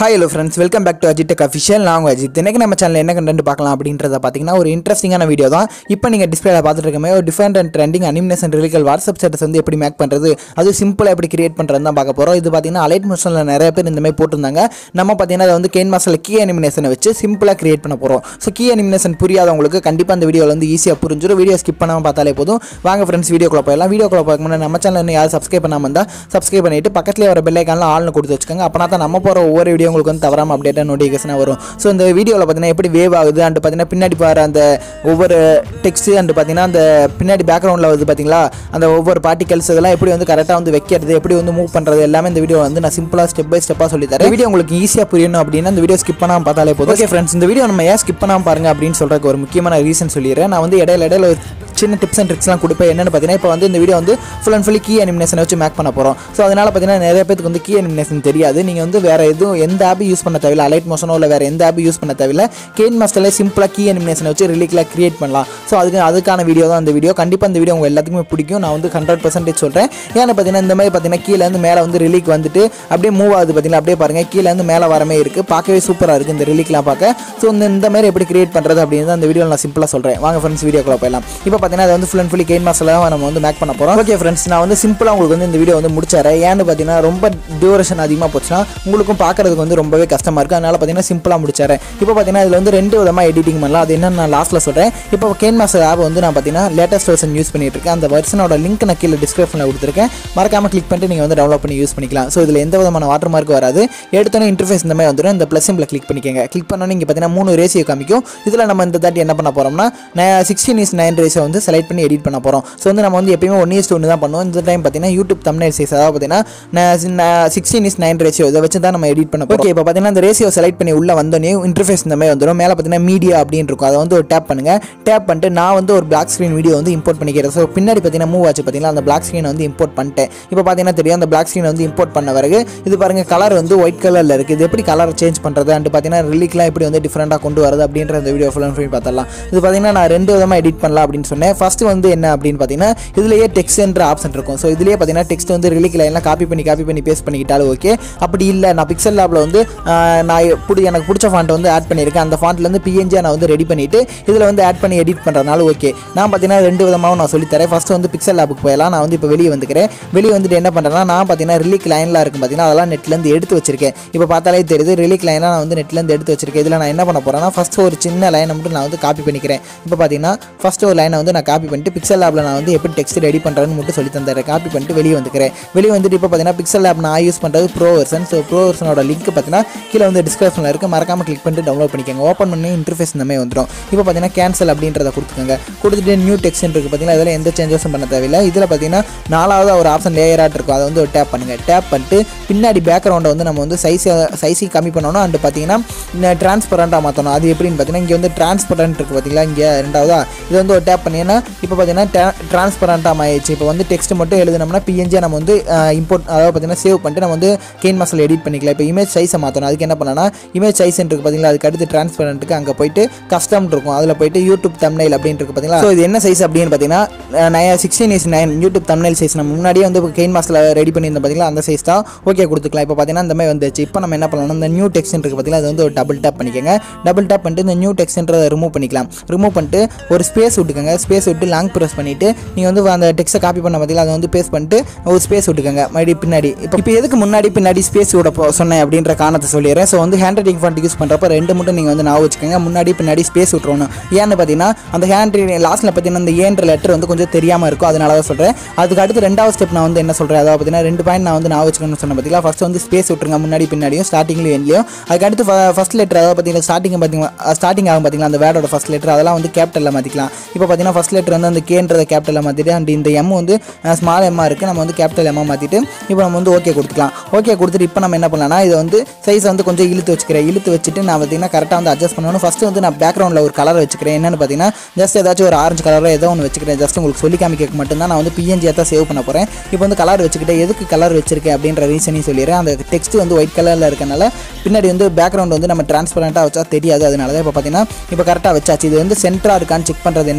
hi hello friends welcome back to Ajitech official நான் அஜித் இன்னைக்கு நம்ம சேனல் என்ன கண்டென்ட் பார்க்கலாம் அப்படின்றத பார்த்தீங்கன்னா ஒரு இன்ட்ரெஸ்டிங்கான வீடியோ தான் இப்போ நீங்கள் டிஸ்பிளேல பார்த்துட்டு இருக்கமே ஒரு different and trending animation lyrical WhatsApp status வந்து எப்படி மேக் பண்ணுறது அது சிம்பிளாக எப்படி கிரியேட் பண்ணுறது தான் பார்க்க போகிறோம் இது பார்த்தீங்கன்னா அலைட் மோஷனில் நிறைய பேர் இந்த மாதிரி போட்டிருந்தாங்க நம்ம பார்த்தீங்கன்னா அதை வந்து கேன் மாஸ்டரில் கீ அனிமினேஷனை வச்சு சிம்பிளாக கிரியேட் பண்ண போகிறோம் ஸோ கீ அனிமினேஷன் புரியாதவங்களுக்கு கண்டிப்பாக அந்த வீடியோவில் வந்து ஈஸியாக புரிஞ்சிடும் வீடியோ ஸ்கிப் பண்ணாமல் பார்த்தாலே போதும் வாங்க ஃப்ரெண்ட்ஸ் வீடியோக்குள்ள போயிடலாம் வீடியோக்குள்ள பார்க்க முன்னாடி நம்ம சேனல் இன்னும் யாரும் சப்ஸ்கிரைப் பண்ணாமல் இருந்தால் சப்ஸ்கிரைப் பண்ணிட்டு பக்கத்துலேயே வர பெல் ஐக்கானில் ஆள்னு கொடுத்து வச்சுக்கோங்க அப்போ தான் நம்ம போகிற ஒவ்வொரு வீடியோ உங்களுக்கு வந்து தவறாமல் அப்டேட்டாக நோட்டிஃபிகேஷனாக வரும் ஸோ இந்த வீடியோவில் பார்த்தீங்கன்னா எப்படி வேவ் ஆகுது அண்ட் பார்த்தீங்கன்னா பின்னாடி பாரு அந்த ஒவ்வொரு டெக்ஸ்ட் அண்ட் பார்த்தீங்கன்னா அந்த பின்னாடி பேக்ரவுண்டில் வருது பார்த்தீங்களா அந்த ஒவ்வொரு பார்ட்டிகல்ஸ் இதெல்லாம் எப்படி வந்து கரெக்டாக வந்து வைக்கிறது எப்படி வந்து மூவ் பண்ணுறது எல்லாமே இந்த வீடியோ வந்து நான் சிம்பிளாக ஸ்டெப் பை ஸ்டெப்பாக சொல்லி தரேன் வீடியோ உங்களுக்கு ஈஸியாக புரியணும் அப்படின்னா இந்த வீடியோ ஸ்கிப் பண்ணாமல் பார்த்தாலே போதும் ஓகே ஃப்ரெண்ட்ஸ் இந்த வீடியோ நம்ம ஏன் ஸ்கிப் பண்ணாமல் பாருங்க அப்படின்னு சொல்கிறதுக்கு ஒரு முக்கியமான ரீசன் சொல்லிடுறேன் நான் வந்து இடையில இடையில ஒரு சின்ன டிப்ஸ் அண்ட் ட்ரிக்ஸ்லாம் கொடுப்பேன் என்னென்னு பார்த்தீங்கன்னா இப்போ வந்து இந்த வீடியோ வந்து ஃபுல் அண்ட் ஃபுல்லி கீ அனிமினேஷனை வச்சு மேக் பண்ண போகிறோம் ஸோ அதனால் பார்த்தீங்கன்னா நிறைய பேருக்கு வந்து கீ அனிமினேஷன் தெரியாது நீங்கள் வந்து வேறு எதுவும் எந்த ஆப் யூஸ் பண்ண தேவையில்ல அலைட் மோஷனோ இல்லை வேறு எந்த ஆப் யூஸ் பண்ண தேவையில்ல கேன் மாஸ்டரில் சிம்பிளாக கீ அனிமினேஷனை வச்சு ரிலீக்கில் கிரியேட் பண்ணலாம் ஸோ அதுக்கு அதுக்கான வீடியோ தான் இந்த வீடியோ கண்டிப்பாக இந்த வீடியோ உங்கள் எல்லாத்துக்குமே பிடிக்கும் நான் வந்து ஹண்ட்ரட் பர்சன்டேஜ் சொல்கிறேன் ஏன்னா பார்த்தீங்கன்னா இந்த மாதிரி பார்த்தீங்கன்னா கீழேருந்து மேலே வந்து ரிலீக் வந்துட்டு அப்படியே மூவ் ஆகுது பார்த்தீங்கன்னா அப்படியே பாருங்கள் கீழேருந்து மேலே வரமே இருக்குது பார்க்கவே சூப்பராக இருக்குது இந்த ரிலீக்லாம் பார்க்க ஸோ இந்த இந்த மாதிரி எப்படி கிரியேட் பண்ணுறது அப்படின்னு தான் இந்த வீடியோ நான் சிம்பிளாக சொல்கிறேன் வாங்க ஃப்ரெண்ட்ஸ் வீடியோக்குள்ள போயிடலாம் இப்போ பார்த்தீங்கன்னா அது வந்து ஃபுல் அண்ட் ஃபுல்லி கெயின் மாசில் நம்ம வந்து மேக் பண்ண போகிறோம் ஓகே ஃப்ரெண்ட்ஸ் நான் வந்து சிம்பிளாக உங்களுக்கு வந்து இந்த வீடியோ வந்து முடிச்சாரேன் ஏன்னு பார்த்தீங்கன்னா ரொம்ப டியூரேஷன் அதிகமாக போச்சுன்னா உங்களுக்கும் பார்க்கறதுக்கு வந்து ரொம்பவே கஷ்டமாக இருக்குது அதனால் பார்த்தீங்கன்னா சிம்பிளாக முடிச்சாரேன் இப்போ பார்த்தீங்கன்னா இதில் வந்து ரெண்டு விதமாக எடிட்டிங் பண்ணலாம் அது என்னன்னு நான் லாஸ்ட்டில் சொல்கிறேன் இப்போ கேன் மாஸ்டர் ஆப் வந்து நான் பார்த்தீங்கன்னா லேட்டஸ்ட் வெர்ஷன் யூஸ் பண்ணிட்டு இருக்கேன் அந்த வெர்ஷனோட லிங்க் நான் கீழே டிஸ்கிரிப்ஷனில் கொடுத்துருக்கேன் மறக்காமல் கிளிக் பண்ணிட்டு நீங்கள் வந்து டவுன்லோட் பண்ணி யூஸ் பண்ணிக்கலாம் ஸோ இதில் எந்த விதமான வாட்டர் மார்க் வராது எடுத்தோன்னே இன்டர்ஃபேஸ் இந்த மாதிரி வந்துடும் இந்த ப்ளஸ் சிம்பில் கிளிக் பண்ணிக்கோங்க கிளிக் பண்ணோன்னே இங்கே பார்த்தீங்கன்னா மூணு ரேசியோ காமிக்கும் இதில் நம்ம இந்த தாட்டி என்ன பண்ண போகிறோம்னா சிக்ஸ்டீன் இஸ் நைன் ரேஷியோ வந்து செலக்ட் பண்ணி எடிட் பண்ண போகிறோம் ஸோ வந்து நம்ம வந்து எப்பயுமே ஒன் இயர்ஸ் ஒன்று தான் பண்ணுவோம் இந்த டைம் பார்த்தீங்கன்னா யூடியூப் தமிழ் சைஸ் அதாவது பார்த்தீங்கன்னா சிக்ஸ்டீன் இஸ் நைன் ரேஷியோ இதை வச்சு தான் நம்ம எடிட் பண்ண போகிறோம் ஓகே இப்போ பார்த்தீங்கன்னா இந்த ரேஷியோ செலக்ட் பண்ணி உள்ள வந்தோடனே இன்டர்ஃபேஸ் இந்த மாதிரி வந்துடும் மேலே பார்த்தீங்கன்னா மீடியா அப்படின்னு இருக்கும் அதை வந்து ஒரு டேப் பண்ணுங்கள் டேப் பண்ணிட்டு நான் வந்து ஒரு பிளாக் ஸ்க்ரீன் வீடியோ வந்து இம்போர்ட் பண்ணிக்கிறேன் ஸோ பின்னாடி பார்த்தீங்கன்னா மூவ் ஆச்சு பார்த்தீங்கன்னா அந்த பிளாக் ஸ்க்ரீனை வந்து இம்போர்ட் பண்ணிட்டேன் இப்போ பார்த்தீங்கன்னா தெரியும் அந்த பிளாக் ஸ்க்ரீனை வந்து இம்போர்ட் பண்ண பிறகு இது பாருங்க கலர் வந்து ஒயிட் கலரில் இருக்குது இது எப்படி கலர் சேஞ்ச் பண்ணுறது அண்ட் பார்த்தீங்கன்னா ரிலீக்லாம் எப்படி வந்து டிஃப்ரெண்ட்டாக கொண்டு வரது அப்படின்ற இந்த வீடியோ ஃபுல் அண்ட் ஃபுல் பார்த்தலாம் இது பார்த்தீங்கன்னா நான் ரெண்டு விதமாக எடிட் பண்ணலாம் அப்படின்னு சொன்னேன் ஃபர்ஸ்ட் வந்து என்ன அப்படின்னு பார்த்தீங்கன்னா இதுலேயே டெக்ஸ்ட்ன்ற ஆப்ஷன் இருக்கும் ஸோ இதுலேயே பார்த்தீங்கன்னா டெக்ஸ்ட் வந்து ரிலீக் லைன்லாம் காப்பி பண்ணி காப்பி பண்ணி பேஸ்ட் பண்ணிக்கிட்டாலும் ஓகே அப்படி இல்லை நான் பிக்சல் லேபில் வந்து ஆஹ், நான் பிடி எனக்கு பிடிச்ச ஃபாண்ட் வந்து ஆட் பண்ணியிருக்கேன் அந்த ஃபாண்ட்லேருந்து பிஎன்ஜி நான் வந்து ரெடி பண்ணிவிட்டு இதில் வந்து ஆட் பண்ணி எடிட் பண்ணுறதுனால ஓகே நான் பார்த்தீங்கன்னா ரெண்டு விதமாகவும் நான் சொல்லித்தரேன் ஃபஸ்ட்டு வந்து பிக்சல் லேபுக்கு போயிடலாம் நான் வந்து இப்போ வெளியே வந்துக்கிறேன் வெளியே வந்துட்டு என்ன பண்ணுறேன்னா நான் பார்த்தீங்கன்னா ரிலீக் லைன்லாம் இருக்கும் பார்த்தீங்கன்னா அதெல்லாம் நெட்லேருந்து எடுத்து வச்சிருக்கேன் இப்போ பார்த்தாலே தெரியுது ரிலீக் லைனாக நான் வந்து நெட்லேருந்து எடுத்து வச்சிருக்கேன் இதில் நான் என்ன பண்ண போகிறேன்னா ஃபஸ்ட்டு ஒரு சின்ன லைனை மட்டும் நான் வந்து காப்பி பண்ணிக்கிறேன் இப்போ பார்த்தீங்கன்னா ஃபஸ்ட்டு ஒரு லைனை வந்து நான் காப்பி பண்ணிட்டு பிக்சல் லேபில் நான் வந்து எப்படி டெக்ஸ்ட் ரெடி பண்ணுறேன்னு மட்டும் சொல்லி தந்துடுறேன் காப்பி பண்ணிட்டு வெளியே வந்துக்கிறேன் வெளியே வந்துட்டு இப்போ பார்த்தீங்கன்னா பிக்சல் லேப் நான் யூஸ் பண்ணுறது ப்ரோ வெர்ஷன் ஸோ ப்ரோ வெர்ஷனோட லிங்க் பார்த்தீங்கன்னா கீழே வந்து டிஸ்கிரிப்ஷனில் இருக்குது மறக்காம கிளிக் பண்ணிட்டு டவுன்லோட் பண்ணிக்கோங்க ஓப்பன் பண்ணி இன்டர்ஃபேஸ் இந்த மாதிரி வந்துடும் இப்போ பார்த்தீங்கன்னா கேன்சல் அப்படின்றத கொடுத்துக்கோங்க கொடுத்துட்டு நியூ டெக்ஸ்ட் இருக்குது பார்த்தீங்கன்னா இதில் எந்த சேஞ்சஸும் பண்ண தேவையில்லை இதில் பார்த்தீங்கன்னா நாலாவது ஒரு ஆப்ஷன் லேயராக இருக்கும் அதை வந்து ஒரு டேப் பண்ணுங்கள் டேப் பண்ணிட்டு பின்னாடி பேக்ரவுண்டை வந்து நம்ம வந்து சைஸ் சைஸை கம்மி பண்ணணும் அண்ட் பார்த்தீங்கன்னா டிரான்ஸ்பரண்ட்டாக மாற்றணும் அது எப்படின்னு பார்த்தீங்கன்னா இங்கே வந்து டிரான்ஸ்பரண்ட் இருக்குது பார்த்தீங்களா இங்கே ரெண்டாவதா இது வந்து ஒரு டேப் பண்ணீங்கன்னா இப்போ பார்த்தீங்கன்னா டிரான்ஸ்பரண்ட்டாக ஆயிடுச்சு இப்போ வந்து டெக்ஸ்ட் மட்டும் எழுதுனோம்னா பிஎன்ஜியை நம்ம வந்து இம்போர்ட் அதாவது பார்த்தீங்கன்னா சேவ் பண்ணிட்டு நம்ம வந்து கெயின் மாசல் எடிட் பண்ணிக்கலாம் இப்போ இமேஜ் சைஸை மாற்றணும் அதுக்கு என்ன பண்ணலாம் இமேஜ் சைஸ் இருக்குது பார்த்தீங்களா அதுக்கு அடுத்து டிரான்ஸ்பரண்ட்டுக்கு அங்கே போயிட்டு கஸ்டம் இருக்கும் அதில் போயிட்டு யூடியூப் தம்னைல் அப்படின்னு இருக்கு பார்த்தீங்களா ஸோ இது என்ன சைஸ் அப்படின்னு பார்த்தீங்கன்னா nine sixteen is nine YouTube thumbnail size நம்ம முன்னாடியே வந்து கெயின் மாஸ்டில் ரெடி பண்ணியிருந்தோம் பார்த்தீங்களா அந்த சைஸ் தான் ஓகே கொடுத்துக்கலாம் இப்போ பார்த்தீங்கன்னா இந்த மாதிரி வந்துச்சு இப்போ நம்ம என்ன பண்ணலாம் இந்த நியூ டெக்ஸ்ட் இருக்குது பார்த்தீங்களா அது வந்து ஒரு டபுள் டேப் பண்ணிக்கோங்க டபுள் டேப் பண்ணிட்டு இந்த நியூ டெக்ஸ்ட்ன்றதை ரிமூவ் பண்ணிக்கலாம் ரிமூவ் பண்ணிட்டு ஒரு ஸ்பேஸ் விட்டுக்கோங்க ஸ்பேஸ் விட்டு லாங் ப்ரெஸ் பண்ணிவிட்டு நீங்கள் வந்து அந்த டெக்ஸ்ட்டை காப்பி பண்ண பார்த்தீங்களா அதை வந்து பேஸ்ட் பண்ணிட்டு ஒரு ஸ்பேஸ் விட்டுக்கோங்க மறுபடியும் பின்னாடி இப்போ இப்போ எதுக்கு முன்னாடி பின்னாடி ஸ்பேஸ் விட போ- சொன்னேன் அப்படின்ற காரணத்தை சொல்லிடுறேன் ஸோ வந்து ஹேண்ட் ரைட்டிங் ஃபாண்ட் யூஸ் பண்ணுறப்ப ரெண்டு மட்டும் நீங்கள் வந்து ஞாபகம் வச்சுக்கோங்க முன்னாடி பின்னாடி ஸ்பேஸ் விட்டுறணும் ஏன்னு பார்த்தீங்கன்னா அந்த ஹேண்ட் ரைட்டிங் லாஸ்ட்டில் பார்த்தீங்கன்னா இந்த ஏன்ற லெட்டர் வந்து கொஞ்சம் தெரியாமல் இருக்கும் அதனால தான் சொல்கிறேன் அதுக்கு அடுத்து ரெண்டாவது ஸ்டெப் நான் வந்து என்ன சொல்கிறேன் அதாவது பார்த்தீங்கன்னா ரெண்டு பாயிண்ட் நான் வந்து ஞாபகம் வச்சுக்கணும்னு சொன்னேன் பார்த்தீங்களா ஃபஸ்ட் வந்து ஸ்பேஸ் விட்டுருங்க முன்னாடி பின்னாடியும் ஸ்டார்டிங்லையும் எண்ட்லையும் அதுக்கு அடுத்து ஃபஸ்ட் லெட்டர் அதாவது பார்த்தீங்கன்னா ஸ்டார்டிங் பார்த்தீங்கன்னா ஸ்டார்டிங் ஆகும் பார்த்தீங்களா அந்த வேர்டோட ஃபஸ்ட் லெட்டர் அதெல்லாம் வந்து கேபிட்டலில் மாற்றிக்கலாம் இப்போ பார்த்தீங்கன்னா ஃபஸ்ட் லெட்டர் வந்து அந்த கேன்றதை கேபிட்டலில் மாற்றிட்டு அண்ட் இந்த எம் வந்து ஸ்மால் எம்மாக இருக்குது நம்ம வந்து கேபிட்டல் எம்மாக மாற்றிட்டு இப்போ நம்ம வந்து ஓகே கொடுத்துக்கலாம் ஓகே கொடுத்துட்டு இப்போ நம்ம என்ன பண்ணலாம்னா இதை வந்து சைஸை வந்து கொஞ்சம் இழுத்து வச்சுக்கிறேன் இழுத்து வச்சுட்டு நான் பார்த்தீங்கன்னா கரெக்டாக வந்து அட்ஜஸ்ட் பண்ணணும் ஃபஸ்ட்டு வந்து நான் பேக்ரவுண்டில் ஒரு கலர் வச்சுக்கிறேன் என்னென்னு பார்த்தீங்கன்னா ஜஸ்ட் ஏதாச்சும் ஒரு ஆரஞ்சு கலரோ ஏதோ ஒன்று வச்சுக்கிறேன் ஜஸ்ட் உங்களுக்கு சொல்லி காமிக்க மட்டும்தான் நான் வந்து பிஎன்ஜியாக தான் சேவ் பண்ண போகிறேன் இப்போ வந்து கலர் வச்சுக்கிட்டு எதுக்கு கலர் வச்சிருக்கேன் அப்படின்ற ரீசனையும் சொல்லிடுறேன் அந்த டெக்ஸ்ட் வந்து ஒயிட் கலரில் இருக்கனால பின்னாடி வந்து பேக்ரவுண்ட் வந்து நம்ம டிரான்ஸ்பரண்ட்டாக வச்சா தெரியாது அதனால தான் இப்போ பார்த்தீங்கன்னா இப்போ கரெக்டாக வச்சாச்சு இது வந்து சென்டராக இருக்கான்னு செக் பண்ணுறது என்ன பண்ணணும்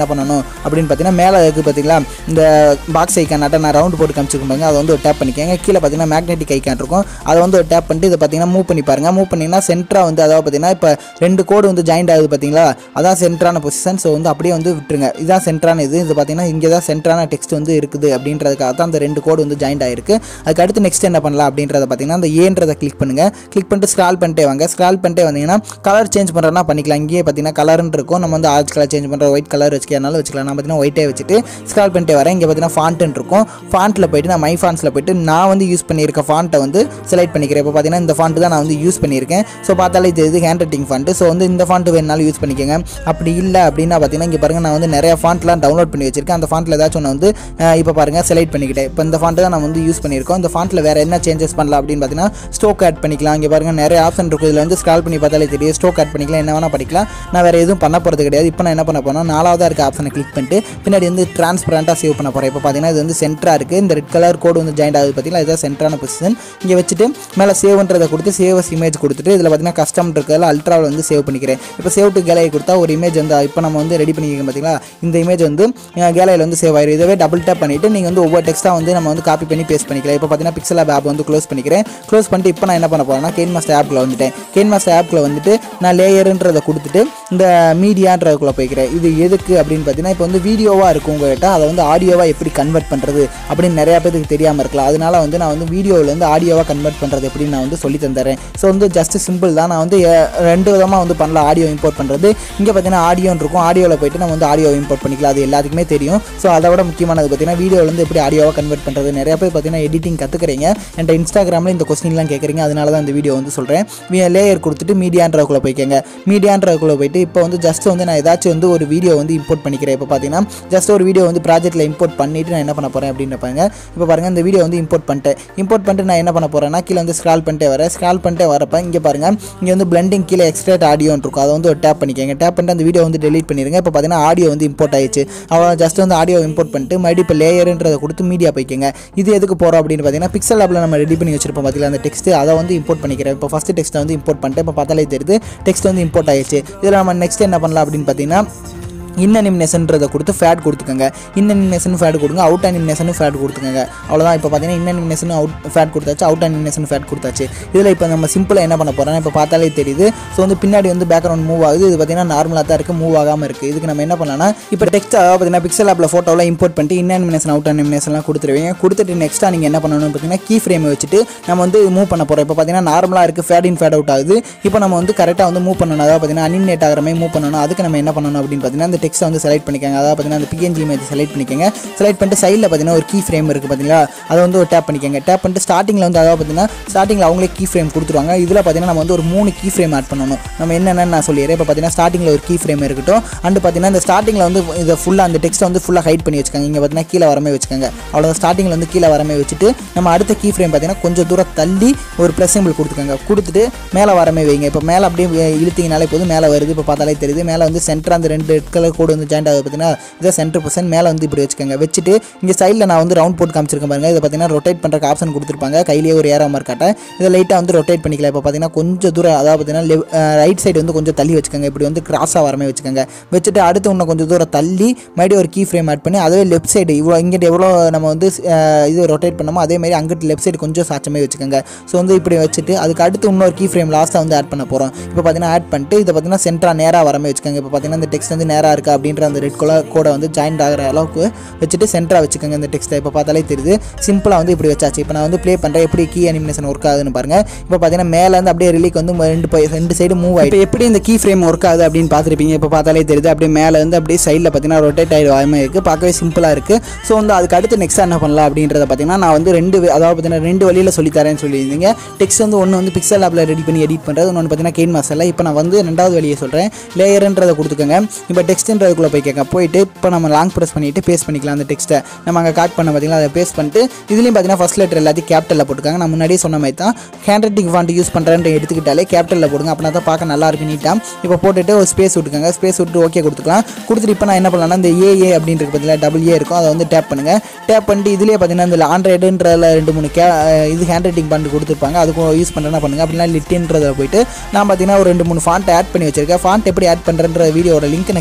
அப்படின்னு பார்த்தீங்கன்னா மேலே இருக்குது பார்த்தீங்களா இந்த பாக்ஸ் ஐக்கானாட்ட நான் ரவுண்ட் போட்டு காமிச்சிருக்கேன் பாருங்க அதை வந்து ஒரு டேப் பண்ணிக்கோங்க கீழே பார்த்தீங்கன்னா மேக்னெட்டிக் ஐக்கான் இருக்கும் அதை வந்து ஒரு டேப் பண்ணிட்டு இதை பார்த்தீங்கன்னா மூவ் பண்ணி பாருங்க மூவ் பண்ணிங்கன்னா சென்டராக வந்து அதாவது பார்த்தீங்கன்னா இப்போ ரெண்டு கோடு வந்து ஜாயிண்ட் ஆகுது பார்த்தீங்களா அதான் சென்டரான பொசிஷன் ஸோ வந்து அப்படியே வந்து விட்டுருங்க இதுதான் சென்டரான இது இது பார்த்தீங்கன்னா இங்கே தான் சென்டரான டெக்ஸ்ட் வந்து இருக்குது அப்படின்றதுக்காக தான் அந்த ரெண்டு கோடு வந்து ஜாயிண்ட் ஆயிருக்கு அதுக்கு அடுத்து நெக்ஸ்ட் என்ன பண்ணலாம் அப்படின்றத பார்த்தீங்கன்னா அந்த ஏன்றதை கிளிக் பண்ணுங்க கிளிக் பண்ணிட்டு ஸ்க்ரால் பண்ணிட்டே வாங்க ஸ்க்ரால் பண்ணிட்டே வந்தீங்கன்னா கலர் சேஞ்ச் பண்ணுறோன்னா பண்ணிக்கலாம் இங்கேயே பார்த்தீங்கன்னா கலர்னு இருக்கும் நம்ம வந்து ஆரஞ்சு கலர் சேஞ்ச் பண்ணுற ஒயிட் கலர் வச்சுக்கிறனால வச்சுக்கலாம் நான் பார்த்தீங்கன்னா ஒயிட்டே வச்சுட்டு ஸ்க்ரால் பண்ணிட்டே வரேன் இங்கே பார்த்தீங்கன்னா ஃபாண்ட்டுன்னு இருக்கும் ஃபாண்ட்டில் போயிட்டு நான் மை ஃபாண்ட்ஸில் போயிட்டு நான் வந்து யூஸ் பண்ணியிருக்க ஃபாண்ட்டை வந்து செலக்ட் பண்ணிக்கிறேன் இப்போ பார்த்தீங்கன்னா இந்த ஃபாண்ட் தான் நான் வந்து யூஸ் பண்ணியிருக்கேன் ஸோ பார்த்தாலே இது இது ஹேண்ட் ரைட்டிங் ஃபாண்ட்டு ஸோ வந்து இந்த ஃபாண்ட் வேணாலும் யூஸ் பண்ணிக்கோங்க அப்படி இல்லை அப்படின்னா பார்த்தீங்கன்னா இங்கே பாருங்கள் நான் வந்து நிறைய ஃபாண்ட்லாம் டவுன்லோட் பண்ணி வச்சிருக்கேன் அந்த ஃபாண்ட்டில் ஏதாச்சும் ஒன்று வந்து அஹ், இப்போ பாருங்கள் செலக்ட் பண்ணிக்கிட்டேன் இப்போ இந்த ஃபாண்ட் தான் நான் வந்து யூஸ் பண்ணியிருக்கோம் இந்த ஃபாண்ட்டில் வேறு என்ன சேஞ்சஸ் பண்ணலாம் அப்படின்னு பார்த்தீங்கன்னா ஸ்டோக் ஆட் பண்ணிக்கலாம் இங்கே பாருங்கள் நிறைய ஆப்ஷன் இருக்குது இதில் வந்து ஸ்க்ரால் பண்ணி பார்த்தாலே தெரியும் ஸ்டோக் ஆட் பண்ணிக்கலாம் என்ன வேணால் படிக்கலாம் நான் வேறு எதுவும் பண்ண போகிறது கிடையாது இப்போ நான் என்ன பண்ண போறேன்னா நாலாவதாக இருக்க ஆப்ஷனை கிளிக் பண்ணிட்டு பின்னாடி வந்து டிரான்ஸ்பரண்ட்டாக சேவ் பண்ண போகிறேன் இப்போ பார்த்தீங்கன்னா இது வந்து சென்டராக இருக்குது இந்த ரெட் கலர் கோடு வந்து ஜாயிண்ட் ஆகுது பார்த்தீங்களா இதுதான் சென்டரான பொசிஷன் இங்கே வச்சுட்டு மேலே சேவ்ன்றதை கொடுத்து சேவஸ் இமேஜ் கொடுத்துட்டு இதில் பார்த்தீங்கன்னா கஸ்டம் இருக்கிறதுல அல்ட்ராவில் வந்து சேவ் பண்ணிக்கிறேன் இப்போ சேவ் டு கேலரி கொடுத்தா ஒரு இமேஜ் வந்து இப்போ நம்ம வந்து ரெடி பண்ணிக்கிறோம் பார்த்தீங்களா இந்த இமேஜ் வந்து கேலரியில் வந்து சேவ் ஆயிரும் இதுவே டபுள் டேப் பண்ணிவிட்டு நீங்கள் வந்து ஒவ்வொரு டெக்ஸ்ட்டாக வந்து நம்ம வந்து காப்பி பண்ணி பேஸ்ட் பண்ணிக்கலாம் இப்போ பார்த்தீங்கன்னா பிக்சல் ஆப் ஆப் வந்து க்ளோஸ் பண்ணிக்கிறேன் க்ளோஸ் பண்ணிட்டு இப்போ நான் என்ன பண்ண போகிறேன்னா கேன் மாஸ்டர் ஆப்பில் வந்துட்டேன் கேன் மாஸ்டர் ஆப்பில் வந்துட்டு நான் லேயருன்றதை கொடுத்துட்டு இந்த மீடியான்றதுக்குள்ளே போய்க்கிறேன் இது எதுக்கு அப்படின்னு பார்த்தீங்கன்னா இப்போ வந்து வீடியோவாக இருக்கும் உங்கள்கிட்ட அதை வந்து ஆடியோவாக எப்படி கன்வெர்ட் பண்ணுறது அப்படின்னு நிறையா பேருக்கு தெரியாமல் இருக்கலாம் அதனால வந்து நான் வந்து வீடியோவிலேருந்து ஆடியோவாக கன்வெர்ட் பண்ணுறது எப்படின்னு நான் வந்து சொல்லி தந்துறேன் ஸோ வந்து ஜஸ்ட் சிம்பிள் தான் நான் வந்து அஹ், ரெண்டு விதமாக வந்து பண்ணலாம் ஆடியோ இம்போர்ட் பண்ணுறது இங்கே பார்த்தீங்கன்னா ஆடியோன்னு இருக்கும் ஆடியோவில் போயிட்டு நம்ம வந்து ஆடியோ இம்போர்ட் பண்ணிக்கலாம் அது எல்லாத்துக்குமே தெரியும் ஸோ அதை விட முக்கியமானது பார்த்தீங்கன்னா வீடியோவிலேருந்து எப்படி ஆடியோவாக கன்வெர்ட் பண்ணுறது நிறைய பேர் பார்த்தீங்கன்னா எடிட்டிங் கற்றுக்குறீங்க என்கிட்ட இன்ஸ்டாகிராமில் இந்த கொஸ்டின்லாம் கேட்குறீங்க அதனால தான் இந்த வீடியோ வந்து சொல்கிறேன் லேயர் கொடுத்துட்டு மீடியான்றதுக்குள்ளே போய்க்கங்க மீடியான்றதுக்குள்ளே போயிட்டு இப்போ வந்து ஜஸ்ட் வந்து நான் ஏதாச்சும் வந்து ஒரு வீடியோ வந்து இம்போர்ட் பண்ணிக்கிறேன் இப்போ பார்த்தீங்கன்னா ஜஸ்ட் ஒரு வீடியோ வந்து ப்ராஜெக்ட்டில் இம்போர்ட் பண்ணிட்டு நான் என்ன பண்ண போகிறேன் அப்படின்னு பாருங்க இப்போ பாருங்கள் இந்த வீடியோ வந்து இம்போர்ட் பண்ணிட்டேன் இம்போர்ட் பண்ணிட்டு நான் என்ன பண்ண போகிறேன்னா கீழே வந்து ஸ்க்ரால் பண்ணிட்டே வரேன் ஸ்க்ரால் பண்ணிட்டே வரப்ப இங்கே பாருங்கள் இங்கே வந்து பிளண்டிங் கீழே எக்ஸ்ட்ரேட் ஆடியோன்னு இருக்கும் அதை வந்து ஒரு டேப் பண்ணிக்கங்க டேப் பண்ணிட்டு அந்த வீடியோ வந்து டெலீட் பண்ணிடுங்க இப்போ பார்த்தீங்கன்னா ஆடியோ வந்து இம்போர்ட் ஆயிடுச்சு அவன் ஜஸ்ட் வந்து ஆடியோ இம்போர்ட் பண்ணிட்டு மறுபடியும் இப்போ லேயருன்றதை கொடுத்து மீடியா போய்க்கங்க இது எதுக்கு போகிறோம் அப்படின்னு பார்த்தீங்கன்னா பிக்சல் ஆப்பில் நம்ம ரெடி பண்ணி வச்சிருப்போம் பார்த்தீங்களா அந்த டெக்ஸ்ட் அதை வந்து இம்போர்ட் பண்ணிக்கிறேன் இப்போ ஃபஸ்ட்டு டெக்ஸ்ட்டை வந்து இம்போர்ட் பண்ணிட்டு இப்போ பார்த்தாலே தெரியுது டெக்ஸ்ட் வந்து இம்போர்ட் ஆயிடுச்சு இதில் நம்ம நெக்ஸ்ட் என்ன பண்ணலாம் அப்படின்னு பார்த்தீங்கன்னா இன் அனிமினேஷன்றதை கொடுத்து ஃபேட் கொடுத்துக்கோங்க இன் அனிமினேஷன் ஃபேட் கொடுங்க அவுட் அனிமினேஷன் ஃபேட் கொடுத்துக்கோங்க அவ்வளோதான் இப்போ பார்த்தீங்கன்னா இன் அனிமினேஷன் அவுட் ஃபேட் கொடுத்தாச்சு அவுட் அனிமினேஷன் ஃபேட் கொடுத்தாச்சு இதில் இப்போ நம்ம சிம்பிளாக என்ன பண்ண போகிறோம் இப்போ பார்த்தாலே தெரியுது ஸோ வந்து பின்னாடி வந்து பேக்ரவுண்ட் மூவ் ஆகுது இது பார்த்தீங்கன்னா நார்மலாக தான் இருக்குது மூவ் ஆகாமல் இருக்குது இதுக்கு நம்ம என்ன பண்ணலாம்னா இப்போ டெக்ஸ்ட் அதாவது பார்த்தீங்கன்னா பிக்சல் ஆப்பில் ஃபோட்டோலாம் இம்போர்ட் பண்ணிட்டு இன் அனிமினேஷன் அவுட் அனிமினேஷன்லாம் கொடுத்துருவீங்க கொடுத்துட்டு நெக்ஸ்ட்டாக நீங்கள் என்ன பண்ணணும்னு பார்த்தீங்கன்னா கீ ஃப்ரேமை வச்சுட்டு நம்ம வந்து மூவ் பண்ண போகிறோம் இப்போ பார்த்தீங்கன்னா நார்மலாக இருக்குது ஃபேட் இன் ஃபேட் அவுட் ஆகுது இப்போ நம்ம வந்து கரெக்டாக வந்து மூவ் பண்ணணும் அதாவது பார்த்தீங்கன்னா அனிமேட் ஆகிற மாதிரி மூவ் பண்ணணும் அதுக்கு நம்ம என்ன பண்ணணும் அப்படின்னு பார்த்தீங்கன்னா அந்த டெக்ஸ்ட்டை வந்து செலக்ட் பண்ணிக்கோங்க அதாவது பார்த்தீங்கன்னா அந்த பிஎன்ஜி இமேஜ் செலக்ட் பண்ணிக்கோங்க செலக்ட் பண்ணிட்டு சைடில் பார்த்தீங்கன்னா ஒரு கீ ஃப்ரேம் இருக்குது பார்த்தீங்களா அதை வந்து ஒரு டேப் பண்ணிக்கோங்க டேப் பண்ணிட்டு ஸ்டார்டிங்கில் வந்து அதாவது பார்த்தீங்கன்னா ஸ்டார்டிங்கில் அவங்களே கீ ஃப்ரேம் கொடுத்துருவாங்க இதில் பார்த்தீங்கன்னா நம்ம வந்து ஒரு மூணு கீ ஃப்ரேம் ஆட் பண்ணணும் நம்ம என்னென்னு நான் சொல்லிடுறேன் இப்போ பார்த்தீங்கன்னா ஸ்டார்டிங்கில் ஒரு கீ ஃப்ரேம் இருக்கட்டும் அண்ட் பார்த்தீங்கன்னா இந்த ஸ்டார்டிங்கில் வந்து இதை ஃபுல்லாக அந்த டெக்ஸ்ட்டை வந்து ஃபுல்லாக ஹைட் பண்ணி வச்சுக்கோங்க இங்கே பார்த்தீங்கன்னா கீழே வரமே வச்சுக்கோங்க அவ்வளோதான் ஸ்டார்டிங்கில் வந்து கீழே வரமே வச்சுட்டு நம்ம அடுத்த கீ ஃப்ரேம் பார்த்தீங்கன்னா கொஞ்சம் தூரம் தள்ளி ஒரு ப்ளஸ் சிம்பிள் கொடுத்துக்கோங்க கொடுத்துட்டு மேலே வரமே வைங்க இப்போ மேலே அப்படியே இழுத்தீங்கனாலே போதும் மேலே வருது இப்போ பார்த்தாலே தெரியுது மேலே வந்து சென்டர் அந்த ரெண்டு ரெட் கலர் கோடு வந்து ஜாயிண்ட் ஆகுது பார்த்தீங்கன்னா இதை சென்டர் பர்சன்ட் மேலே வந்து இப்படி வச்சுக்கோங்க வச்சுட்டு இங்கே சைடில் நான் வந்து ரவுண்ட் போட்டு காமிச்சிருக்கேன் பாருங்க இதை பார்த்தீங்கன்னா ரொட்டேட் பண்ணுறக்கு ஆப்ஷன் கொடுத்துருப்பாங்க கையிலேயே ஒரு ஏரோ மாதிரி காட்ட இதை லைட்டாக வந்து ரொட்டேட் பண்ணிக்கலாம் இப்போ பார்த்தீங்கன்னா கொஞ்சம் தூரம் அதாவது பார்த்தீங்கன்னா ரைட் சைடு வந்து கொஞ்சம் தள்ளி வச்சுக்கோங்க இப்படி வந்து கிராஸாக வரமே வச்சுக்கோங்க வச்சுட்டு அடுத்து இன்னும் கொஞ்சம் தூரம் தள்ளி மறுபடியும் ஒரு கீ ஃப்ரேம் ஆட் பண்ணி அதுவே லெஃப்ட் சைடு இவ்வளோ இங்கிட்ட எவ்வளோ நம்ம வந்து அஹ், இது ரொட்டேட் பண்ணமோ அதே மாதிரி அங்கிட்டு லெஃப்ட் சைடு கொஞ்சம் சாச்சமே வச்சுக்கோங்க ஸோ வந்து இப்படி வச்சுட்டு அதுக்கு அடுத்து இன்னொரு கீ ஃப்ரேம் லாஸ்ட்டாக வந்து ஆட் பண்ண போகிறோம் இப்போ பார்த்தீங்கன்னா ஆட் பண்ணிட்டு இதை பார்த்தீங்கன்னா சென்டராக நேராக வரமே வச்சுக்கோங்க இப்போ பார்த்தீங்கன்னா இந்த டெக்ஸ்ட் வந்து நேராக இருக்கா அப்படின்ற அந்த ரெட் கலர் கோடை வந்து ஜாயிண்ட் ஆகிற அளவுக்கு வச்சுட்டு சென்டராக வச்சுக்கோங்க இந்த டெக்ஸ்ட்டை இப்போ பார்த்தாலே தெரியுது சிம்பிளாக வந்து இப்படி வச்சாச்சு இப்போ நான் வந்து ப்ளே பண்ணுறேன் எப்படி கீ அனிமேஷன் ஒர்க் ஆகுதுன்னு பாருங்க இப்போ பார்த்தீங்கன்னா மேலேருந்து அப்படியே ரிலீக் வந்து ரெண்டு பை- ரெண்டு சைடு மூவ் ஆகிட்டு எப்படி இந்த கீ ஃப்ரேம் ஒர்க் ஆகுது அப்படின்னு பார்த்துருப்பீங்க இப்போ பார்த்தாலே தெரியுது அப்படியே மேலே வந்து அப்படியே சைடில் பார்த்தீங்கன்னா ரொட்டேட் ஆகிடு வாய்மை இருக்குது பார்க்கவே சிம்பிளாக இருக்குது ஸோ வந்து அதுக்கு அடுத்து நெக்ஸ்ட் என்ன பண்ணலாம் அப்படின்றத பார்த்தீங்கன்னா நான் வந்து ரெண்டு வே- அதாவது பார்த்தீங்கன்னா ரெண்டு வழியில் சொல்லித்தரேன்னு சொல்லியிருந்தீங்க டெக்ஸ்ட் வந்து ஒன்று வந்து பிக்சல் ஆப்பில் ரெடி பண்ணி எடிட் பண்ணுறது இன்னொன்று பார்த்தீங்கன்னா கெயின் மாஸ்டரில் இப்போ நான் வந்து ரெண்டாவது வழியை சொல்கிறேன் லேயருன்றதை கொடுத்துக்கோங்க இப்போ டெக்ஸ்ட்ன்றதுக்குள்ளே போய்க்கங்க போயிட்டு இப்போ நம்ம லாங் ப்ரெஸ் பண்ணிட்டு பேஸ்ட் பண்ணிக்கலாம் அந்த டெக்ஸ்ட்டை நம்ம அங்கே காட் பண்ண பார்த்தீங்களா அதை பேஸ்ட் பண்ணிட்டு இதுலேயும் பார்த்தீங்கன்னா ஃபஸ்ட் லெட்டர் எல்லாத்தையும் கேபிட்டலில் போட்டுக்காங்க நான் முன்னாடியே சொன்ன மாதிரி தான் ஹேண்ட் ரைட்டிங் ஃபாண்ட் யூஸ் பண்ணுறேன்ட்டு எடுத்துக்கிட்டாலே கேபிட்டலில் போடுங்க அப்படின்னா தான் பார்க்க நல்லா இருக்கு நீட்டாக இப்போ போட்டுட்டு ஒரு ஸ்பேஸ் விட்டுக்கோங்க ஸ்பேஸ் விட்டு ஓகே கொடுத்துக்கலாம் கொடுத்துட்டு இப்போ நான் என்ன பண்ணலாம்னா இந்த ஏஏ அப்படின்றது பார்த்தீங்கன்னா டபுள் ஏ இருக்கும் அதை வந்து டேப் பண்ணுங்கள் டேப் பண்ணிட்டு இதுலேயே பார்த்தீங்கன்னா இந்த ஆண்ட்ராய்டுன்றதுல ரெண்டு மூணு கே இது ஹேண்ட் ரைட்டிங் பண்ணி கொடுத்துருப்பாங்க அதுக்கும் யூஸ் பண்ணுறேன்னா பண்ணுங்க அப்படின்னா லிட்டின்றதில் போயிட்டு நான் பார்த்தீங்கன்னா ஒரு ரெண்டு மூணு ஃபாண்ட் ஆட் பண்ணி வச்சிருக்கேன் ஃபாண்ட் எப்படி ஆட் பண்ணுறன்ற வீடியோட லிங்க் நான் கீழே டிஸ்கிரிப்ஷன்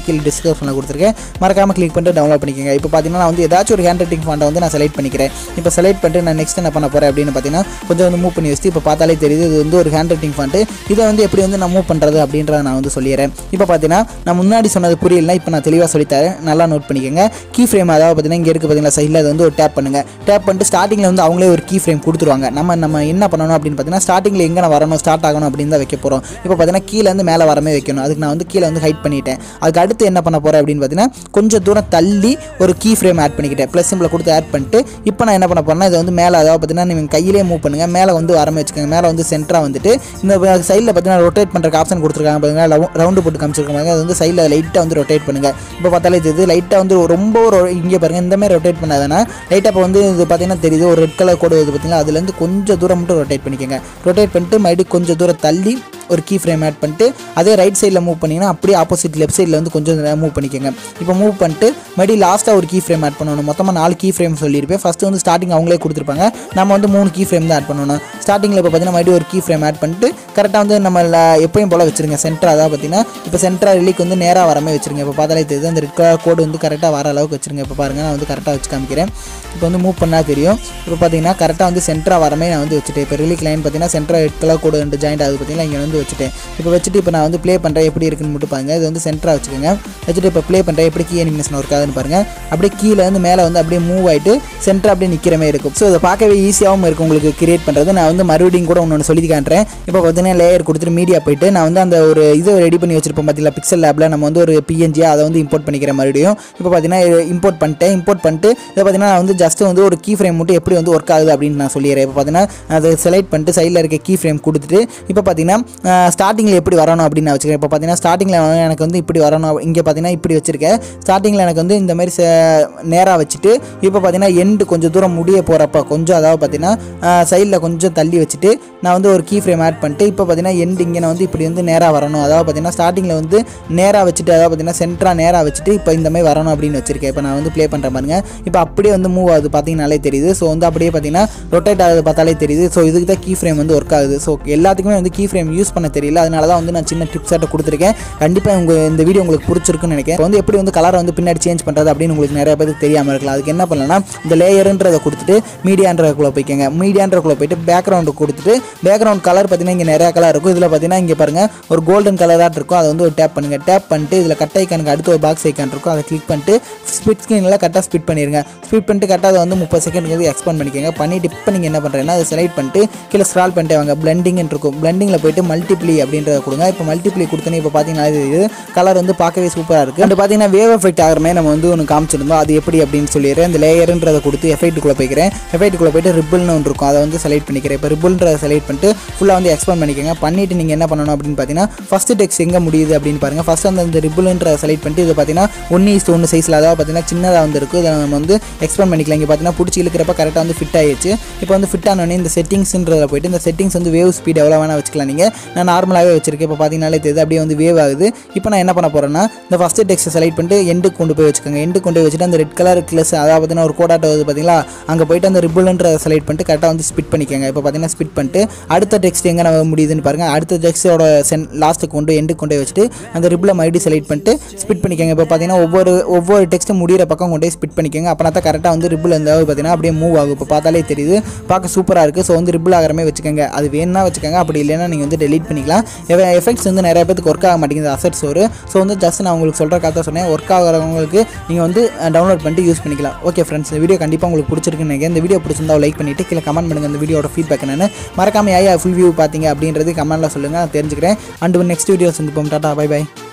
டிஸ்கிரிப்ஷனில் கொடுத்துருக்கேன் மறக்காமல் கிளிக் பண்ணிட்டு டவுன்லோட் பண்ணிக்கோங்க இப்போ பார்த்தீங்கன்னா நான் வந்து ஏதாச்சும் ஒரு ஹேண்ட் ரைட்டிங் ஃபாண்ட்டை வந்து நான் செலக்ட் பண்ணிக்கிறேன் இப்போ செலக்ட் பண்ணிட்டு நான் நெக்ஸ்ட் என்ன பண்ண போகிறேன் அப்படின்னு பார்த்தீங்கன்னா கொஞ்சம் வந்து மூவ் பண்ணி வச்சு இப்போ பார்த்தாலே தெரியுது இது வந்து ஒரு ஹேண்ட் ரைட்டிங் ஃபாண்ட்டு இதை வந்து எப்படி வந்து நான் மூவ் பண்ணுறது அப்படின்றத நான் வந்து சொல்லிடுறேன் இப்போ பார்த்தீங்கன்னா நான் முன்னாடி சொன்னது புரியலனா இப்போ நான் தெளிவாக சொல்லித்தரேன் நல்லா நோட் பண்ணிக்கோங்க கீ ஃப்ரேம் அதாவது பார்த்தீங்கன்னா இங்கே இருக்குது பார்த்தீங்களா சைடில் அது வந்து ஒரு டேப் பண்ணுங்க டேப் பண்ணிட்டு ஸ்டார்டிங்கில் வந்து அவங்களே ஒரு கீ ஃப்ரேம் கொடுத்துருவாங்க நம்ம நம்ம என்ன பண்ணணும் அப்படின்னு பார்த்தீங்கன்னா ஸ்டார்டிங்கில் எங்கே நான் வரணும் ஸ்டார்ட் ஆகணும் அப்படின்னு தான் வைக்க போகிறோம் இப்போ பார்த்தீங்கன்னா கீழே இருந்து மேலே வரமே வைக்கணும் அதுக்கு நான் வந்து கீழே வந்து ஹைட் பண்ணிட்டேன் அதுக்கு அடுத்து என்ன பண்ண போகிறேன் அப்படின்னு பார்த்தீங்கன்னா கொஞ்சம் தூரம் தள்ளி ஒரு கீ ஃப்ரேம் ஆட் பண்ணிக்கிட்டேன் ப்ளஸ் சிம்பிளை கொடுத்து ஆட் பண்ணிட்டு இப்போ நான் என்ன பண்ண போறேன்னா இதை வந்து மேலே அதாவது பார்த்தீங்கன்னா நீங்கள் கையிலே மூவ் பண்ணுங்கள் மேலே வந்து வரமே வச்சுக்கோங்க மேலே வந்து சென்டராக வந்துட்டு இந்த சைடில் பார்த்தீங்கன்னா ரொட்டேட் பண்ணுறக்கு ஆப்ஷன் கொடுத்துருக்காங்க பார்த்தீங்கன்னா ரவுண்டு போட்டு காமிச்சிருக்காங்க அது வந்து சைடில் லைட்டாக வந்து ரொட்டேட் பண்ணுங்கள் இப்போ பார்த்தாலே தெரியுது லைட்டாக வந்து ரொம்ப ஒரு இங்கே பாருங்கள் இந்த மாதிரி ரொட்டேட் பண்ணாதானே லைட்டாக இப்போ வந்து இது பார்த்தீங்கன்னா தெரியுது ஒரு ரெட் கலர் கோடு வருது பார்த்தீங்களா அதுலேருந்து கொஞ்சம் தூரம் மட்டும் ரொட்டேட் பண்ணிக்கோங்க ரொட்டேட் பண்ணிட்டு மறுபடியும் கொஞ்சம் தூரம் தள்ளி ஒரு கீ ஃப்ரேம் ஆட் பண்ணிட்டு அதே ரைட் சைடில் மூவ் பண்ணிங்கன்னா அப்படியே ஆப்போசிட் லெஃப்ட் சைடில் வந்து கொஞ்சம் மூவ் பண்ணிக்கோங்க இப்போ மூவ் பண்ணிட்டு மறுபடியும் லாஸ்ட்டாக ஒரு கீ ஃப்ரேம் ஆட் பண்ணணும் மொத்தமாக நாலு கீ ஃப்ரேம் சொல்லியிருப்பேன் ஃபஸ்ட்டு வந்து ஸ்டார்டிங் அவங்களே கொடுத்துருப்பாங்க நம்ம வந்து மூணு கீ ஃப்ரேம் தான் ஆட் பண்ணணும் ஸ்டார்டிங்கில் இப்போ பார்த்தீங்கன்னா மறுபடியும் ஒரு கீ ஃப்ரேம் ஆட் பண்ணிட்டு கரெக்டாக வந்து நம்ம ல- எப்பயும் போல் வச்சிருங்க சென்டர் அதாவது பார்த்தீங்கன்னா இப்போ சென்டராக ரிலீக் வந்து நேராக வரமே வச்சிருங்க இப்போ பார்த்தாலே தெரியுது அந்த ரெட் கலர் கோடு வந்து கரெக்டாக வர அளவுக்கு வச்சிருங்க இப்போ பாருங்கள் நான் வந்து கரெக்டாக வச்சு காமிக்கிறேன் இப்போ வந்து மூவ் பண்ணால் தெரியும் இப்போ பார்த்தீங்கன்னா கரெக்டாக வந்து சென்டராக வரமே நான் வந்து வச்சுட்டேன் இப்போ ரிலீக் லைன் பார்த்தீங்கன்னா சென்டர் ரெட் கலர் கோடு ரெண்டு ஜாயிண்ட் ஆகுது பார்த்தீங்கன்னா இங்கே வந்து வச்சுட்டேன் இப்போ வச்சுட்டு இப்போ நான் வந்து ப்ளே பண்ணுறேன் எப்படி இருக்குன்னு மட்டும் பாருங்க இது வந்து சென்டராக வச்சுக்கோங்க வச்சுட்டு இப்போ ப்ளே பண்ணுறேன் எப்படி கீ அனிமேஷன் ஒர்க் ஆகுதுன்னு பாருங்க அப்படியே கீழே வந்து மேலே வந்து அப்படியே மூவ் ஆகிட்டு சென்டர் அப்படியே நிற்கிற மாதிரி இருக்கும் ஸோ இதை பார்க்கவே ஈஸியாகவும் இருக்கும் உங்களுக்கு கிரியேட் பண்ணுறது நான் வந்து மறுபடியும் கூட ஒன்று சொல்லி காட்டுறேன் இப்போ பார்த்தீங்கன்னா லேயர் கொடுத்துட்டு மீடியா போயிட்டு நான் வந்து அந்த ஒரு இதை ரெடி பண்ணி வச்சிருப்போம் பார்த்தீங்களா பிக்சல் லேபில் நம்ம வந்து ஒரு பிஎன்ஜி அதை வந்து இம்போர்ட் பண்ணிக்கிறேன் மறுபடியும் இப்போ பார்த்தீங்கன்னா இம்போர்ட் பண்ணிட்டேன் இம்போர்ட் பண்ணிட்டு இதை பார்த்தீங்கன்னா நான் வந்து ஜஸ்ட் வந்து ஒரு கீ ஃப்ரேம் மட்டும் எப்படி வந்து ஒர்க் ஆகுது அப்படின்னு நான் சொல்லிடுறேன் இப்போ பார்த்தீங்கன்னா அதை செலக்ட் பண்ணிட்டு சைடில் இருக்க கீ ஃப்ரேம் கொடுத்துட்டு இப்போ பார்த்தீங்கன்னா ஸ்டார்டிங்கில் எப்படி வரணும் அப்படின்னு நான் வச்சுக்கிறேன் இப்போ பார்த்தீங்கன்னா ஸ்டார்டிங்கில் எனக்கு வந்து இப்படி வரணும் இங்கே பார்த்தீங்கன்னா இப்படி வச்சிருக்கேன் ஸ்டார்டிங்கில் எனக்கு வந்து இந்த மாதிரி நேராக வச்சுட்டு இப்போ பார்த்தீங்கன்னா எண்டு கொஞ்சம் தூரம் முடிய போகிறப்ப கொஞ்சம் அதாவது பார்த்தீங்கன்னா சைடில் கொஞ்சம் தள்ளி வச்சுட்டு நான் வந்து ஒரு கீ ஃப்ரேம் ஆட் பண்ணிட்டு இப்போ பார்த்தீங்கன்னா எண்டு இங்கே நான் வந்து இப்படி வந்து நேராக வரணும் அதாவது பார்த்தீங்கன்னா ஸ்டார்டிங்கில் வந்து நேராக வச்சுட்டு அதாவது பார்த்தீங்கன்னா சென்டராக நேராக வச்சுட்டு இப்போ இந்த மாதிரி வரணும் அப்படின்னு வச்சிருக்கேன் இப்போ நான் வந்து ப்ளே பண்ணுற பாருங்க இப்போ அப்படியே வந்து மூவ் ஆகுது பார்த்தீங்கனாலே தெரியுது ஸோ வந்து அப்படியே பார்த்தீங்கன்னா ரொட்டேட் ஆகுது பார்த்தாலே தெரியுது ஸோ இதுக்கு தான் கீ ஃப்ரேம் வந்து ஒர்க் ஆகுது ஸோ எல்லாத்துக்குமே வந்து கீ ஃப்ரேம் யூஸ் பண்ண தெரியல அதனால தான் வந்து நான் சின்ன டிப்ஸ் ஆட்ட கொடுத்துருக்கேன் கண்டிப்பாக உங்கள் இந்த வீடியோ உங்களுக்கு பிடிச்சிருக்குன்னு நினைக்கிறேன் இப்போ வந்து எப்படி வந்து கலரை வந்து பின்னாடி சேஞ்ச் பண்ணுறது அப்படின்னு உங்களுக்கு நிறைய பேருக்கு தெரியாமல் இருக்கலாம் அதுக்கு என்ன பண்ணலாம்னா இந்த லேயருன்றதை கொடுத்துட்டு மீடியான்றதுக்குள்ளே போய்க்கோங்க மீடியான்றக்குள்ளே போயிட்டு பேக்ரவுண்டு கொடுத்துட்டு பேக்ரவுண்ட் கலர் பார்த்தீங்கன்னா இங்கே நிறைய கலர் இருக்கும் இதில் பார்த்தீங்கன்னா இங்கே பாருங்கள் ஒரு கோல்டன் கலராக இருக்கும் அதை வந்து ஒரு டேப் பண்ணுங்கள் டேப் பண்ணிட்டு இதில் கட் ஐக்கானுக்கு அடுத்து ஒரு பாக்ஸ் ஐக்கான் இருக்கும் அதை கிளிக் பண்ணிட்டு ஸ்பிட் ஸ்க்ரீனில் கரெக்டாக ஸ்பிட் பண்ணிடுங்க ஸ்பிட் பண்ணிட்டு கரெக்டாக அதை வந்து முப்பது செகண்டுக்கு வந்து எக்ஸ்பெண்ட் பண்ணிக்கோங்க பண்ணிட்டு இப்போ நீங்கள் என்ன பண்ணுறேன்னா அதை செலக்ட் பண்ணிட்டு கீழே ஸ்க்ரால் பண்ணிட்டே வாங்க பிளண்டிங் இருக்கும் பிளண்டிங்கில் போயிட்டு மல்டிப்ளி அப்படின்றத கொடுங்க இப்போ மல்டிப்ளி கொடுத்தோன்னே இப்போ பார்த்தீங்கன்னா இது கலர் வந்து பார்க்கவே சூப்பராக இருக்குது அண்ட் பார்த்தீங்கன்னா வேவ் எஃபெக்ட் ஆகிற மாதிரி நம்ம வந்து ஒன்று காமிச்சிருந்தோம் அது எப்படி அப்படின்னு சொல்லிடுறேன் இந்த லேயருன்றதை கொடுத்து எஃபெக்ட்டுக்குள்ளே போய்க்கிறேன் எஃபெக்ட்டுக்குள்ளே போயிட்டு ரிப்பிள்னு ஒன்று இருக்கும் அதை வந்து செலக்ட் பண்ணிக்கிறேன் இப்போ ரிப்பிள்ன்றதை செலக்ட் பண்ணிட்டு ஃபுல்லாக வந்து எக்ஸ்பெண்ட் பண்ணிக்கோங்க பண்ணிட்டு நீங்கள் என்ன பண்ணணும் அப்படின்னு பார்த்தீங்கன்னா ஃபஸ்ட்டு டெக்ஸ்ட் எங்கே முடியுது அப்படின்னு பாருங்கள் ஃபஸ்ட் அந்த இந்த ரிப்பிள்ன்ற செலக்ட் பண்ணிட்டு இது பார்த்தீங்கன்னா ஒன்று இஸ் ஒன்று சைஸில் அதாவது பார்த்தீங்கன்னா சின்னதாக வந்து இருக்குது இதை நம்ம வந்து எக்ஸ்பெண்ட் பண்ணிக்கலாம் இங்கே பார்த்தீங்கன்னா பிடிச்சி இழுக்கிறப்ப கரெக்டாக வந்து ஃபிட் ஆயிடுச்சு இப்போ வந்து ஃபிட் ஆனோடனே இந்த செட்டிங்ஸ்ன்றதில் போயிட்டு இந்த செட்டிங்ஸ் வந்து வேவ் ஸ்பீட் எவ்வளோ வேணால் வச்சுக்கலாம் நீங்கள் நான் நார்மலாகவே வச்சிருக்கேன் இப்போ பார்த்தீங்கனாலே தெரியுது அப்படியே வந்து வேவ் ஆகுது இப்போ நான் என்ன பண்ண போகிறேன்னா இந்த ஃபஸ்ட்டு டெக்ஸ்ட்டை செலக்ட் பண்ணிட்டு எண்டுக்கு கொண்டு போய் வச்சுக்கோங்க எண்டு கொண்டு போய் வச்சுட்டு அந்த ரெட் கலர் க்ளஸ் அதாவது பார்த்தீங்கன்னா ஒரு கோடாட்ட வருது பார்த்தீங்களா அங்கே போயிட்டு அந்த ரிப்பிள்ன்ற செலக்ட் பண்ணிட்டு கரெக்டாக வந்து ஸ்பிட் பண்ணிக்கோங்க இப்போ பார்த்தீங்கன்னா ஸ்பிட் பண்ணிட்டு அடுத்த டெக்ஸ்ட் எங்கே நம்ம முடியுதுன்னு பாருங்கள் அடுத்த டெக்ஸ்ட்டோட சென் லாஸ்ட்டுக்கு கொண்டு எண்டுக்கு கொண்டு போய் வச்சுட்டு அந்த ரிப்பில் மறுபடியும் செலக்ட் பண்ணிட்டு ஸ்பிட் பண்ணிக்கோங்க இப்போ பார்த்தீங்கன்னா ஒவ்வொரு ஒவ்வொரு டெக்ஸ்ட்டு முடியிற பக்கம் கொண்டு போய் ஸ்பிட் பண்ணிக்கோங்க அப்போ தான் கரெக்டாக வந்து ரிப்பிள் இருந்தாலும் பார்த்தீங்கன்னா அப்படியே மூவ் ஆகும் இப்போ பார்த்தாலே தெரியுது பார்க்க சூப்பராக இருக்குது ஸோ வந்து ரிப்பிள் ஆகிற மாதிரி வச்சுக்கோங்க அது வேணும்னா வச்சுக்கோங்க அப்படி இல்லைன்னா நீங்கள் வந்து டெலீட் பண்ணிக்கலாம் எஃபெக்ட்ஸ் வந்து நிறைய பேருக்கு ஒர்க் ஆக மாட்டேங்குது அசட்ஸ் ஒரு ஸோ வந்து ஜஸ்ட் நான் உங்களுக்கு சொல்கிற கதை சொன்னேன் ஒர்க் ஆகிறவங்களுக்கு நீங்கள் வந்து டவுன்லோட் பண்ணிட்டு யூஸ் பண்ணிக்கலாம் ஓகே ஃப்ரெண்ட்ஸ் இந்த வீடியோ கண்டிப்பாக உங்களுக்கு பிடிச்சிருக்குன்னு நினைக்கிறேன் இந்த வீடியோ பிடிச்சிருந்தா லைக் பண்ணிட்டு கீழே கமெண்ட் பண்ணுங்கள் இந்த வீடியோட ஃபீட்பேக் என்னன்னு மறக்காம ஐயா ஃபுல் வியூ பார்த்தீங்க அப்படின்றது கமெண்ட்டில் சொல்லுங்கள் நான் தெரிஞ்சுக்கிறேன் அண்ட் நெக்ஸ்ட் வீடியோ சந்திப்போம் டாட்டா பை பை